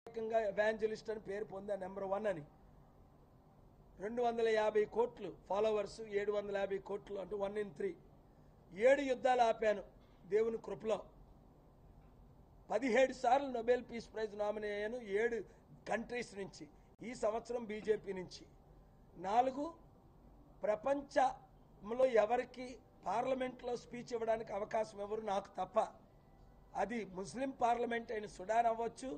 ఏకంగా ఎవాంజలిస్ట్ అని పేరు పొందా నెంబర్ వన్ అని రెండు వందల యాభై కోట్లు ఫాలోవర్స్ ఏడు వందల యాభై కోట్లు అంటే వన్ ఇన్ త్రీ ఏడు యుద్ధాలు ఆపాను దేవుని కృపలో పదిహేడు సార్లు నోబెల్ పీస్ ప్రైజ్ నామినీ అయ్యాను ఏడు కంట్రీస్ నుంచి ఈ సంవత్సరం బీజేపీ నుంచి నాలుగు ప్రపంచంలో ఎవరికి పార్లమెంట్లో స్పీచ్ ఇవ్వడానికి అవకాశం ఎవరు నాకు తప్ప అది ముస్లిం పార్లమెంట్ అయిన సుడాన్ అవ్వచ్చు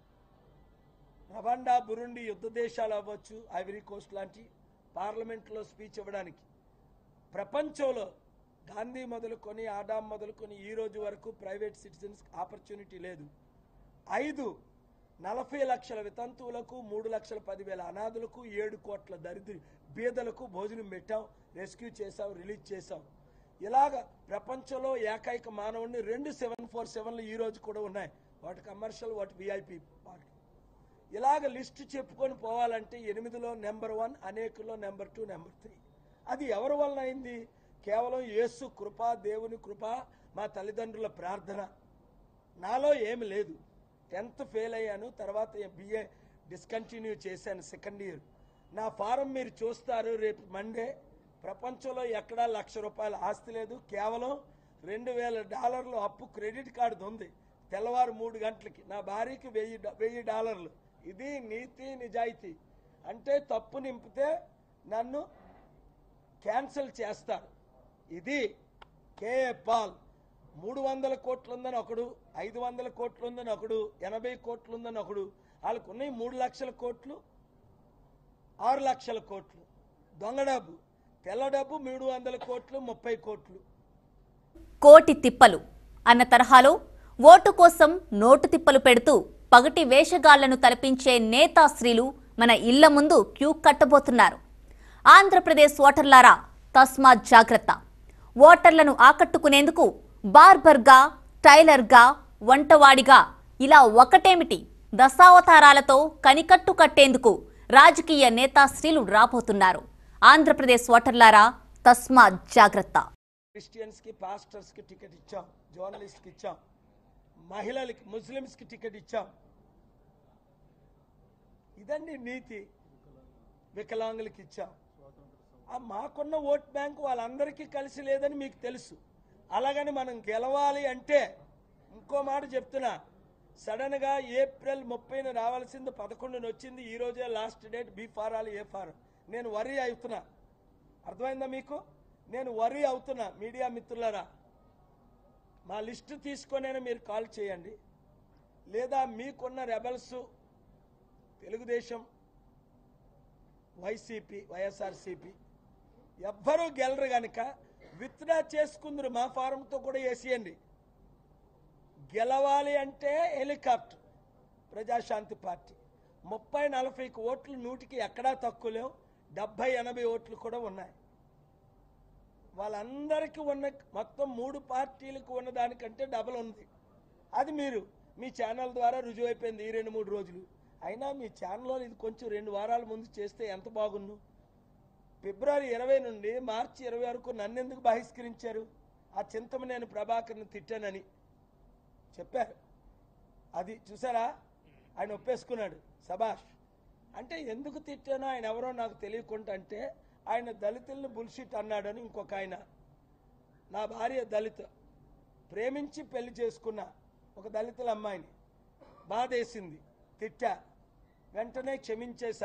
రవాండా బురుండి యుద్ధ దేశాలు అవ్వచ్చు ఐవరీ కోస్ట్ లాంటి పార్లమెంట్లో స్పీచ్ ఇవ్వడానికి ప్రపంచంలో గాంధీ మొదలుకొని ఆడాం మొదలుకొని ఈ రోజు వరకు ప్రైవేట్ సిటిజన్స్ ఆపర్చునిటీ లేదు ఐదు నలభై లక్షల వితంతువులకు మూడు లక్షల పదివేల అనాథులకు ఏడు కోట్ల దరిద్ర బీదలకు భోజనం పెట్టాం రెస్క్యూ చేసాం రిలీజ్ చేసాం ఇలాగ ప్రపంచంలో ఏకైక మానవుడిని రెండు సెవెన్ ఫోర్ సెవెన్లు ఈ రోజు కూడా ఉన్నాయి వాటి కమర్షియల్ వాటి విఐపి పార్ట్ ఇలాగ లిస్ట్ చెప్పుకొని పోవాలంటే ఎనిమిదిలో నెంబర్ వన్ అనేకుల్లో నెంబర్ టూ నెంబర్ త్రీ అది ఎవరి వలన అయింది కేవలం యేసు కృప దేవుని కృప మా తల్లిదండ్రుల ప్రార్థన నాలో ఏమి లేదు టెన్త్ ఫెయిల్ అయ్యాను తర్వాత బిఏ డిస్కంటిన్యూ చేశాను సెకండ్ ఇయర్ నా ఫారం మీరు చూస్తారు రేపు మండే ప్రపంచంలో ఎక్కడా లక్ష రూపాయల ఆస్తి లేదు కేవలం రెండు వేల డాలర్లు అప్పు క్రెడిట్ కార్డు ఉంది తెల్లవారు మూడు గంటలకి నా భార్యకి వెయ్యి డా- వెయ్యి డాలర్లు ఇది నీతి నిజాయితీ అంటే తప్పు నింపితే నన్ను క్యాన్సిల్ చేస్తారు ఇది కేఏ పాల్ మూడు వందల కోట్లు ఉందని ఒకడు ఐదు వందల కోట్లు ఉందని ఒకడు ఎనభై కోట్లు ఉందని ఒకడు వాళ్ళకు ఉన్నాయి మూడు లక్షల కోట్లు ఆరు లక్షల కోట్లు దొంగ డబ్బు తెల్ల డబ్బు మూడు వందల కోట్లు ముప్పై కోట్లు కోటి తిప్పలు అన్న తరహాలో ఓటు కోసం నోటు తిప్పలు పెడుతూ పగటి వేషగాళ్లను తలపించే నేతాశ్రీలు మన ఇళ్ల ముందు క్యూ కట్టబోతున్నారు ఆంధ్రప్రదేశ్ ఓటర్లారా తస్మాత్ జాగ్రత్త ఓటర్లను ఆకట్టుకునేందుకు బార్బర్గా టైలర్గా వంటవాడిగా ఇలా ఒకటేమిటి దశావతారాలతో కనికట్టు కట్టేందుకు రాజకీయ నేతాశ్రీలు రాబోతున్నారు ఆంధ్రప్రదేశ్ ఓటర్లారా తస్మాత్ జాగ్రత్త క్రిస్టియన్స్కి పాస్టర్స్కి టికెట్ ఇచ్చాం జర్నలిస్ట్కి ఇచ్చాం మహిళలకి ముస్లిమ్స్కి టికెట్ ఇచ్చాం ఇదండి నీతి వికలాంగులకి ఇచ్చాం ఆ మాకున్న ఓట్ బ్యాంక్ వాళ్ళందరికీ కలిసి లేదని మీకు తెలుసు అలాగని మనం గెలవాలి అంటే ఇంకో మాట చెప్తున్నా సడన్గా ఏప్రిల్ ముప్పైన రావాల్సింది పదకొండున వచ్చింది ఈ రోజే లాస్ట్ డేట్ బి ఫారాలు ఏ ఫారం నేను వరీ అవుతున్నా అర్థమైందా మీకు నేను వరీ అవుతున్నా మీడియా మిత్రులారా మా లిస్టు తీసుకొనైనా మీరు కాల్ చేయండి లేదా మీకున్న రెబల్స్ తెలుగుదేశం వైసీపీ వైఎస్ఆర్సీపీ ఎవ్వరూ గెలరు గనక విత్డ్రా చేసుకుందరు మా ఫారంతో కూడా వేసేయండి గెలవాలి అంటే హెలికాప్టర్ ప్రజాశాంతి పార్టీ ముప్పై నలభైకి ఓట్లు నూటికి ఎక్కడా తక్కువ లేవు డెబ్బై ఎనభై ఓట్లు కూడా ఉన్నాయి వాళ్ళందరికీ ఉన్న మొత్తం మూడు పార్టీలకు ఉన్న దానికంటే డబల్ ఉంది అది మీరు మీ ఛానల్ ద్వారా రుజువు అయిపోయింది ఈ రెండు మూడు రోజులు అయినా మీ ఛానల్లో ఇది కొంచెం రెండు వారాల ముందు చేస్తే ఎంత బాగుండు ఫిబ్రవరి ఇరవై నుండి మార్చి ఇరవై వరకు నన్ను ఎందుకు బహిష్కరించారు ఆ చింతమనేని ప్రభాకర్ని తిట్టానని చెప్పారు అది చూసారా ఆయన ఒప్పేసుకున్నాడు సభాష్ అంటే ఎందుకు తిట్టానో ఆయన ఎవరో నాకు తెలియకుండా అంటే ఆయన దళితులను బుల్షిట్ అన్నాడని ఇంకొక ఆయన నా భార్య దళిత ప్రేమించి పెళ్లి చేసుకున్న ఒక దళితుల అమ్మాయిని బాధేసింది తిట్టా వెంటనే క్షమించేశా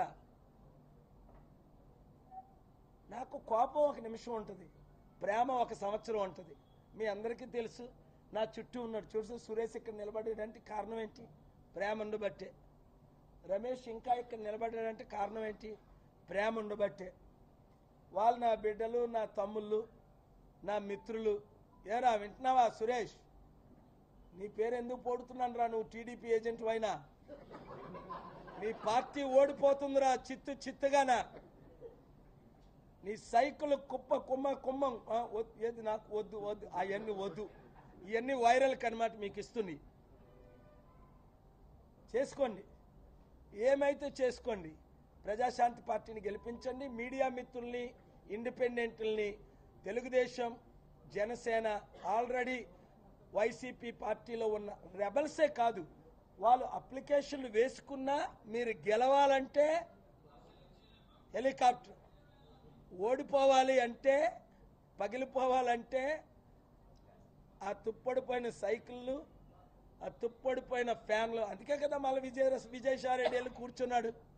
నాకు కోపం ఒక నిమిషం ఉంటుంది ప్రేమ ఒక సంవత్సరం ఉంటుంది మీ అందరికీ తెలుసు నా చుట్టూ ఉన్నాడు చూసి సురేష్ ఇక్కడ నిలబడేదంటే కారణం ఏంటి ప్రేమ ఉండబట్టే రమేష్ ఇంకా ఇక్కడ నిలబడ్డాడంటే కారణం ఏంటి ప్రేమ ఉండబట్టే వాళ్ళు నా బిడ్డలు నా తమ్ముళ్ళు నా మిత్రులు ఏరా వింటున్నావా సురేష్ నీ పేరు ఎందుకు పోడుతున్నాను రా నువ్వు టీడీపీ ఏజెంట్ అయినా నీ పార్టీ ఓడిపోతుందిరా చిత్తు చిత్తుగానా నీ సైకిల్ కుప్ప కుమ్మ కుమ్మం ఆ, వద్దు, ఏది నాకు వద్దు వద్దు అవన్నీ వద్దు ఇవన్నీ వైరల్ కనమాట మీకు ఇస్తుంది చేసుకోండి ఏమైతే చేసుకోండి ప్రజాశాంతి పార్టీని గెలిపించండి మీడియా మిత్రుల్ని ఇండిపెండెంట్లని తెలుగుదేశం జనసేన ఆల్రెడీ వైసీపీ పార్టీలో ఉన్న రెబల్సే కాదు వాళ్ళు అప్లికేషన్లు వేసుకున్నా మీరు గెలవాలంటే హెలికాప్టర్ ఓడిపోవాలి అంటే పగిలిపోవాలంటే ఆ తుప్పడిపోయిన సైకిళ్ళు ఆ తుప్పడిపోయిన ఫ్యాన్లు అందుకే కదా మళ్ళీ విజయ విజయసాయి రెడ్డి వెళ్ళి కూర్చున్నాడు